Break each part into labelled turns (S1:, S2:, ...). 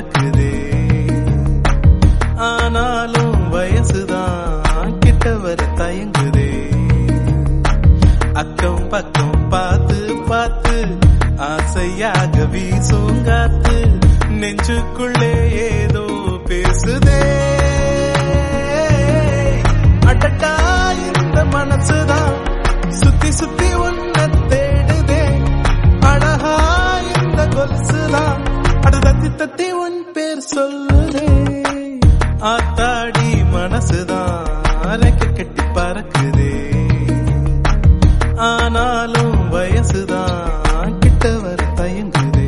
S1: பறக்குதே ஆனாலும் வயசுதான் கிட்ட வர தயங்குதே அக்கம் பக்கம் பார்த்து பார்த்து ஆசையாக வீசும் காத்து நெஞ்சுக்குள்ளே ஏதோ பேசுதே அடட்டா இந்த மனசுதான் சுத்தி சுத்தி உன்னை தேடுதே அழகா இந்த கொலுசுதான் அட தத்தி தத்தி உன் பேர் சொல்லுதே ஆத்தாடி மனசுதான் ரெக்க கட்டி பறக்குதே ஆனாலும் வயசுதான் கிட்ட வர தயங்குதே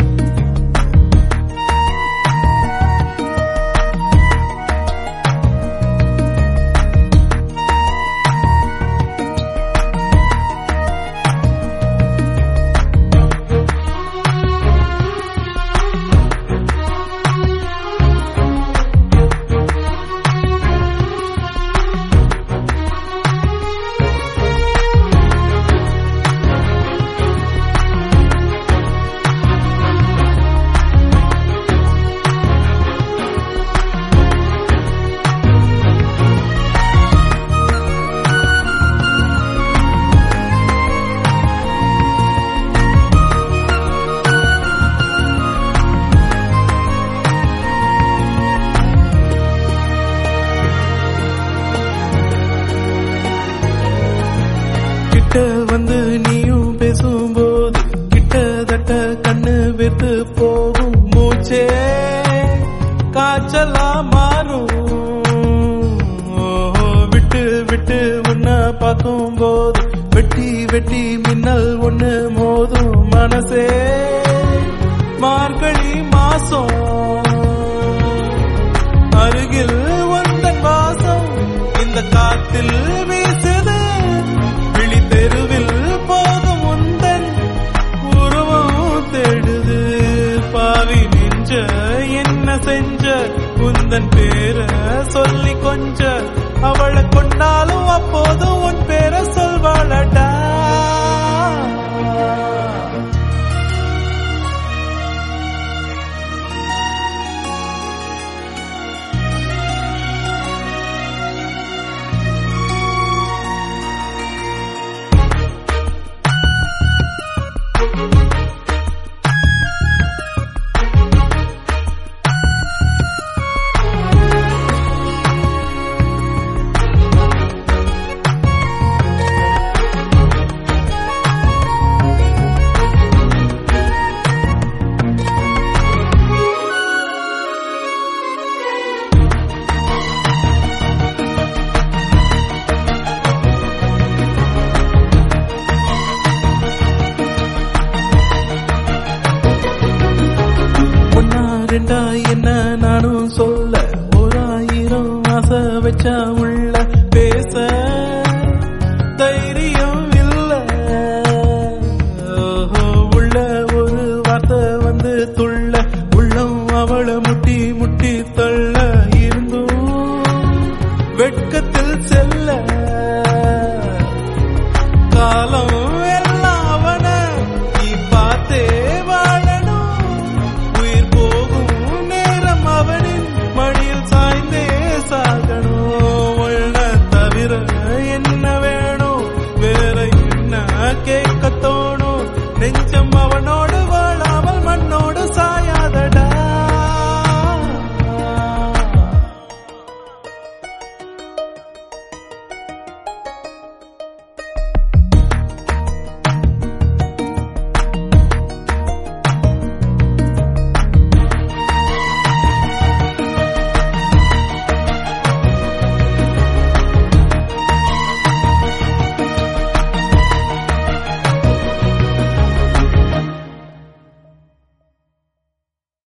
S1: கிட்ட வந்து நீயும் பேசும்போது கிட்டத்தட்ட கண்ணு வெத்து போகும் மூச்சே காய்ச்சலா மாறும் ஓஹோ, விட்டு விட்டு உன்னை பார்க்கும் போது வெட்டி வெட்டி மின்னல் ஒண்ணு மோதும் மனசே மார்கழி மாசம் அருகில் வந்தன் வாசம் இந்த காத்தில் வீசுது விழி தெருவில் போகும் உந்தன் உருவம் தேடுது பாவி நெஞ்ச என்ன செஞ்ச உந்தன் பேர சொல்லி கொஞ்ச அவளை கொண்டாலும் அப்போதும் உன் பேர சொல்வாளடா ஒன்னா ரெண்டா என்ன நானும் சொல்ல ஓராயிரம் ஆசை வச்சா உள்ள